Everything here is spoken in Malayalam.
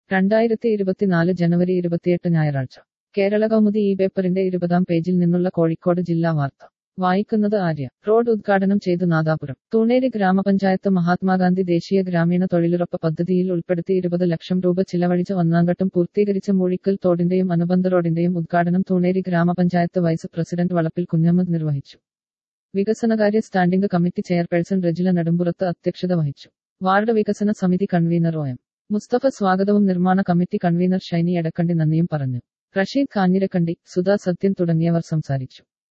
രണ്ടായിരത്തി ഇരുപത്തിനാല് ജനുവരി ഇരുപത്തിയെട്ട് ഞായറാഴ്ച കേരള കൗമുദി ഈ പേപ്പറിന്റെ ഇരുപതാം പേജിൽ നിന്നുള്ള കോഴിക്കോട് ജില്ലാ വാർത്ത വായിക്കുന്നത് ആര്യ റോഡ് ഉദ്ഘാടനം ചെയ്തു നാദാപുരം തൂണേരി ഗ്രാമപഞ്ചായത്ത് മഹാത്മാഗാന്ധി ദേശീയ ഗ്രാമീണ തൊഴിലുറപ്പ് പദ്ധതിയിൽ ഉൾപ്പെടുത്തി ഇരുപത് ലക്ഷം രൂപ ചിലവഴിച്ച് ഒന്നാംഘട്ടം പൂർത്തീകരിച്ച മൂഴിക്കൽ തോടിന്റെയും അനുബന്ധ റോഡിന്റെയും ഉദ്ഘാടനം തൂണേരി ഗ്രാമപഞ്ചായത്ത് വൈസ് പ്രസിഡന്റ് വളപ്പിൽ കുഞ്ഞമ്മദ് നിർവഹിച്ചു വികസനകാര്യ standing committee chairperson Rajila Nedumpurath അധ്യക്ഷത വഹിച്ചു വാർഡ് വികസന സമിതി കൺവീനർ ഒ എം മുസ്തഫ സ്വാഗതവും നിർമ്മാണ കമ്മിറ്റി കൺവീനർ ഷൈനി എടക്കണ്ടി നന്ദിയും പറഞ്ഞു റഷീദ് കാഞ്ഞിരക്കണ്ടി സുധാ സത്യൻ തുടങ്ങിയവർ സംസാരിച്ചു